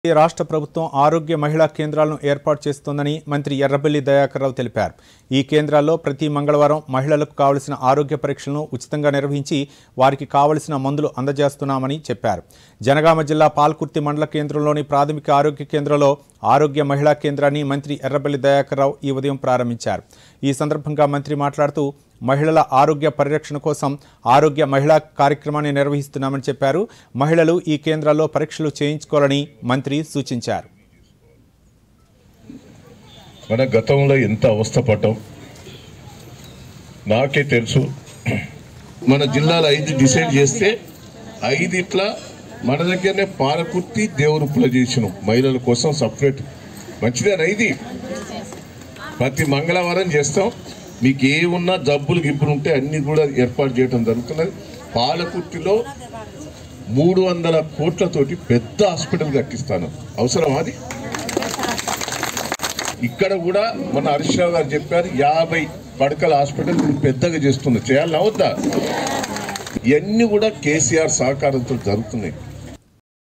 ఈ రాష్ట్ర ప్రభుత్వం ఆరోగ్య మహిళా కేంద్రాలను ఏర్పాటు చేస్తోందని మంత్రి ఎర్రబెల్లి దయాకర్రావు తెలిపారు ఈ కేంద్రాల్లో ప్రతి మంగళవారం మహిళలకు కావలసిన ఆరోగ్య పరీక్షలను ఉచితంగా నిర్వహించి వారికి కావలసిన మందులు అందజేస్తున్నామని చెప్పారు జనగామ జిల్లా పాల్కుర్తి మండల కేంద్రంలోని ప్రాథమిక ఆరోగ్య కేంద్రంలో ఆరోగ్య మహిళా కేంద్రాన్ని మంత్రి ఎర్రబెల్లి దయాకర్రావు ఈ ఉదయం ప్రారంభించారు ఈ సందర్భంగా మంత్రి మాట్లాడుతూ మహిళల ఆరోగ్య పరిరక్షణ కోసం ఆరోగ్య మహిళా కార్యక్రమాన్ని నిర్వహిస్తున్నామని చెప్పారు మహిళలు ఈ కేంద్రాల్లో పరీక్షలు చేయించుకోవాలని మంత్రి సూచించారు మన గతంలో ఎంత అవస్థపడ్డాం నాకే తెలుసు మన జిల్లాలో ఐదు డిసైడ్ చేస్తే ఐదిట్ల మన దగ్గరనే పాలకుర్తి దేవురుపుల చేసినాం మహిళల కోసం సపరేట్ మంచిదేనా ఇది ప్రతి మంగళవారం చేస్తాం మీకు ఏ ఉన్నా జబ్బులు గిబ్బులు ఉంటే అన్ని కూడా ఏర్పాటు చేయడం జరుగుతున్నది పాలకుర్తిలో మూడు వందల కోట్లతోటి పెద్ద హాస్పిటల్ కట్టిస్తాను అవసరం అది ఇక్కడ కూడా మన హరీష్రావు గారు చెప్పారు యాభై పడకల హాస్పిటల్ ఇప్పుడు పెద్దగా చేస్తుంది చేయాలని అవద్దా ఇవన్నీ కూడా కేసీఆర్ సహకారంతో జరుగుతున్నాయి